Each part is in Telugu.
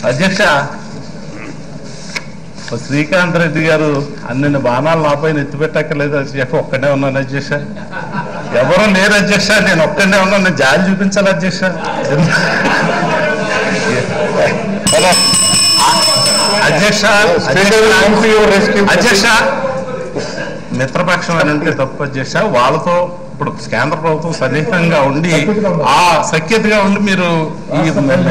అధ్యక్ష శ్రీకాంత్ రెడ్డి గారు అన్ని బాణాలు నాపై ఎత్తిపెట్టక్కర్లేదు అధ్యక్ష ఒక్కడే ఉన్నాను అధ్యక్ష ఎవరు లేరు అధ్యక్ష నేను ఒక్కడే ఉన్నాను నేను జాలి చూపించాలి అధ్యక్ష హలో అధ్యక్ష అధ్యక్ష అధ్యక్ష మిత్రపక్షం అని అంటే తప్పు అధ్యక్ష వాళ్ళతో ఇప్పుడు కేంద్ర ప్రభుత్వం సన్నిహితంగా ఉండి ఆ సఖ్యతగా ఉండి మీరు ఈ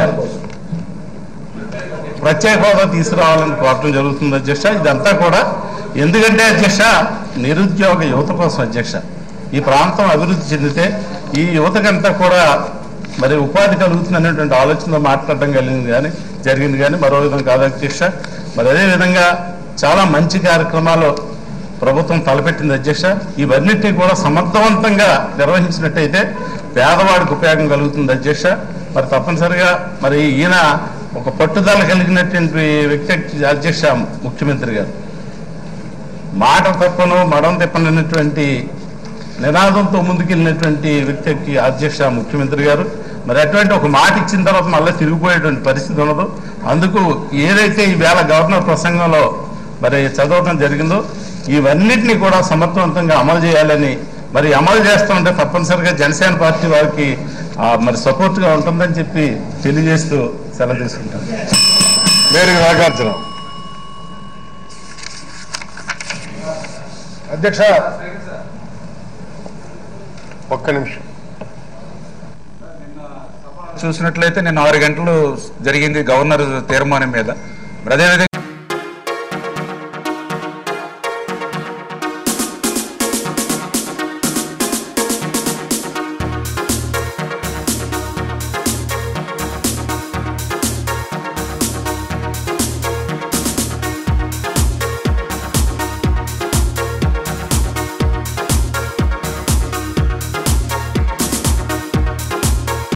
ప్రత్యేక హోదా తీసుకురావాలని కోరటం జరుగుతుంది అధ్యక్ష ఇదంతా కూడా ఎందుకంటే అధ్యక్ష నిరుద్యోగ యువత కోసం అధ్యక్ష ఈ ప్రాంతం అభివృద్ధి చెందితే ఈ యువతకంతా కూడా మరి ఉపాధి కలుగుతుంది అనేటువంటి ఆలోచనలో మాట్లాడడం కలిగింది కానీ జరిగింది కానీ మరో విధంగా కాదు అధ్యక్ష మరి అదే విధంగా చాలా మంచి కార్యక్రమాలు ప్రభుత్వం తలపెట్టింది అధ్యక్ష ఇవన్నిటినీ కూడా సమర్థవంతంగా నిర్వహించినట్టయితే పేదవాడికి ఉపయోగం కలుగుతుంది అధ్యక్ష మరి తప్పనిసరిగా మరి ఈయన ఒక పట్టుదల కలిగినటువంటి వ్యక్తి అధ్యక్ష ముఖ్యమంత్రి గారు మాట తప్పను మడం తిప్పనటువంటి నినాదంతో ముందుకెళ్ళినటువంటి వ్యక్తి అధ్యక్ష ముఖ్యమంత్రి గారు మరి అటువంటి ఒక మాట ఇచ్చిన తర్వాత మళ్ళీ తిరిగిపోయేటువంటి పరిస్థితి ఉండదు అందుకు ఏదైతే ఈ వేళ గవర్నర్ ప్రసంగంలో మరి చదవడం జరిగిందో ఇవన్నిటిని కూడా సమర్థవంతంగా అమలు చేయాలని మరి అమలు చేస్తుంటే తప్పనిసరిగా జనసేన పార్టీ వారికి ఆ, మరి సపోర్ట్గా ఉంటుందని చెప్పి తెలియజేస్తూ సెలవు తీసుకుంటాను మేరకు నాగార్జున అధ్యక్ష ఒక్క నిమిషం చూసినట్లయితే నిన్న ఆరు గంటలు జరిగింది గవర్నర్ తీర్మానం మీద మరి అదేవిధంగా